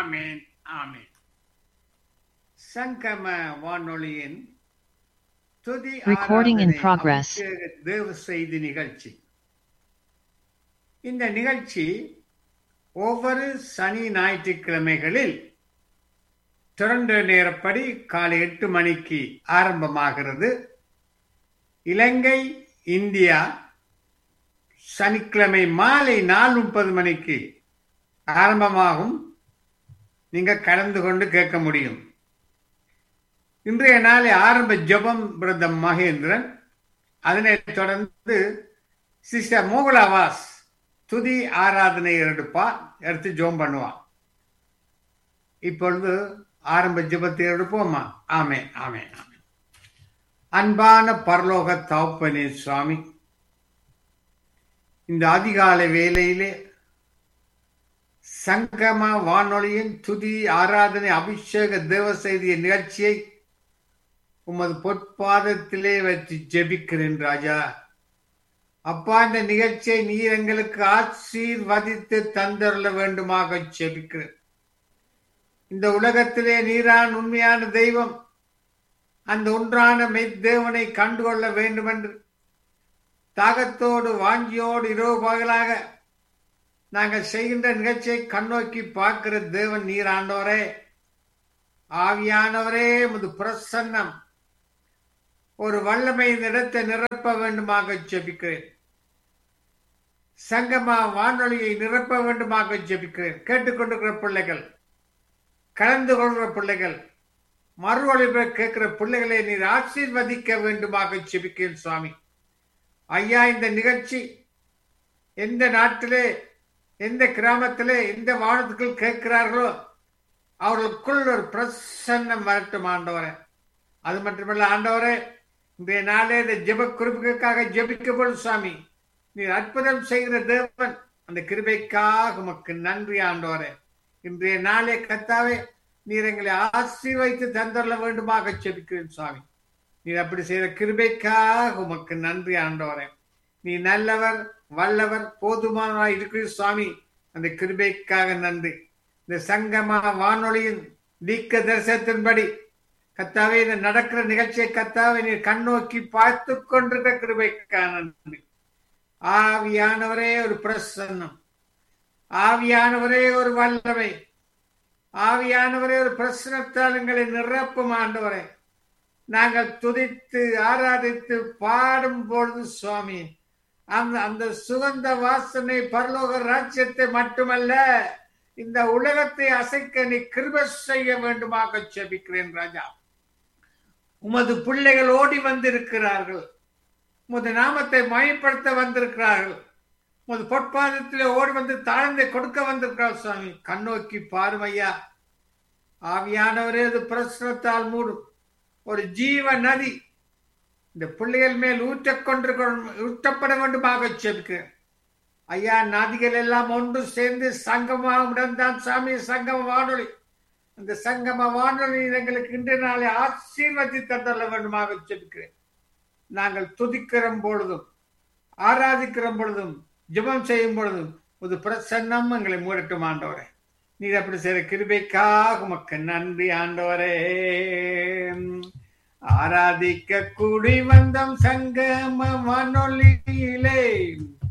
ஆமேன் ஆமேன் சங்கம வானொலியின் துதி Recording in ஆராதனை progress. அபிஷேக தேவ செய்தி நிகழ்ச்சி இந்த நிகழ்ச்சி ஒவ்வொரு சனி ஞாயிற்றுக்கிழமைகளில் தொடர்ந்த நேரப்படி காலை எட்டு மணிக்கு ஆரம்பமாகிறது இலங்கை இந்தியா சனிக்கிழமை மாலை நாலு முப்பது மணிக்கு ஆரம்பமாகும் நீங்க கலந்து கொண்டு கேட்க முடியும் இன்றைய நாளை ஆரம்ப ஜெபம் பிரதம் மகேந்திரன் அதனைத் தொடர்ந்து சிஸ்டர் மோகலாவாஸ் துதி ஆராதனை எடுப்பா எடுத்து ஜோம் பண்ணுவான் இப்பொழுது ஆரம்ப ஜெபத்தை எடுப்போமா ஆமே ஆமே ஆமே அன்பான பரலோக தகப்பனே சுவாமி இந்த அதிகாலை வேளையிலே சங்கம வானொலியின் துதி ஆராதனை அபிஷேக தேவ செய்திய நிகழ்ச்சியை உமது பொற்பாதத்திலே வச்சு ஜெபிக்கிறேன் ராஜா அப்பா இந்த நிகழ்ச்சியை நீர் எங்களுக்கு ஆசீர்வதித்து தந்தருள வேண்டுமாக ஜெபிக்கிறேன் இந்த உலகத்திலே நீரான் உண்மையான தெய்வம் அந்த ஒன்றான மெய்தேவனை கண்டுகொள்ள வேண்டும் என்று தாகத்தோடு வாஞ்சியோடு இரவு பகலாக நாங்கள் செய்கின்ற நிகழ்ச்சியை கண்ணோக்கி பார்க்கிற தேவன் நீர் ஆண்டவரே ஆவியானவரே முது பிரசன்னம் ஒரு வல்லமை இந்த இடத்தை நிரப்ப வேண்டுமாக ஜெபிக்கிறேன் சங்கமா வானொலியை நிரப்ப வேண்டுமாக ஜெபிக்கிறேன் கேட்டுக்கொண்டிருக்கிற பிள்ளைகள் கலந்து கொள்கிற பிள்ளைகள் மறு ஒளிபர கேட்கிற பிள்ளைகளை நீர் ஆசீர்வதிக்க வேண்டுமாக ஜெபிக்கிறேன் சுவாமி ஐயா இந்த நிகழ்ச்சி எந்த நாட்டிலே எந்த கிராமத்திலே எந்த வானத்துக்குள் கேட்கிறார்களோ அவர்களுக்குள் ஒரு பிரசன்னம் வரட்டும் ஆண்டவரே அது மட்டுமல்ல ஆண்டவரே இன்றைய நாளே இந்த ஜெப குறிப்புகளுக்காக ஜெபிக்கப்படும் சுவாமி நீர் அற்புதம் செய்கிற தேவன் அந்த கிருபைக்காக உமக்கு நன்றி ஆண்டவரே இன்றைய நாளே கத்தாவே நீர் எங்களை ஆசீர்வைத்து தந்தரல வேண்டுமாக ஜெபிக்கிறேன் சுவாமி நீர் அப்படி செய்த கிருபைக்காக உமக்கு நன்றி ஆண்டவரே நீ நல்லவர் வல்லவர் போதுமானவராய் இருக்கிற சுவாமி அந்த கிருபைக்காக நன்றி இந்த சங்கமா வானொலியின் தீக்க தரிசனத்தின்படி கத்தாவே இந்த நடக்கிற நிகழ்ச்சியை கத்தாவை நீ கண்ணோக்கி பார்த்து கொண்டிருக்கிற கிருபைக்காக நன்றி ஆவியானவரே ஒரு பிரசன்னம் ஆவியானவரே ஒரு வல்லமை ஆவியானவரே ஒரு பிரசனத்தால் எங்களை நிரப்பும் ஆண்டவரே நாங்கள் துதித்து ஆராதித்து பாடும் பொழுது சுவாமி அந்த அந்த சுகந்த வாசனை பரலோக ராஜ்யத்தை மட்டுமல்ல இந்த உலகத்தை அசைக்க நீ கிருப செய்ய வேண்டுமாக ஜெபிக்கிறேன் ராஜா உமது பிள்ளைகள் ஓடி வந்திருக்கிறார்கள் உமது நாமத்தை மயப்படுத்த வந்திருக்கிறார்கள் உமது பொற்பாதத்திலே ஓடி வந்து தாழ்ந்தை கொடுக்க வந்திருக்கிறார் சுவாமி கண்ணோக்கி பாருமையா ஆவியானவரே அது பிரசனத்தால் மூடும் ஒரு ஜீவ நதி இந்த பிள்ளைகள் மேல் ஊற்றக்கொண்டு ஊற்றப்பட வேண்டுமாக செபிக்கிறேன் ஐயா நதிகள் எல்லாம் ஒன்று சேர்ந்து சங்கமாவுடன் தான் சாமி சங்கம வானொலி அந்த சங்கம வானொலி எங்களுக்கு இன்றைய நாளை ஆசீர்வதி தந்தள்ள வேண்டுமாக செபிக்கிறேன் நாங்கள் துதிக்கிற பொழுதும் ஆராதிக்கிற பொழுதும் ஜெபம் செய்யும் பொழுதும் ஒரு பிரசன்னம் எங்களை மூடட்டும் ஆண்டவரே நீர் அப்படி செய்த கிருபைக்காக உமக்கு நன்றி ஆண்டவரே ஆராதிக்க கூடி வந்தம் சங்கம வானொலியிலே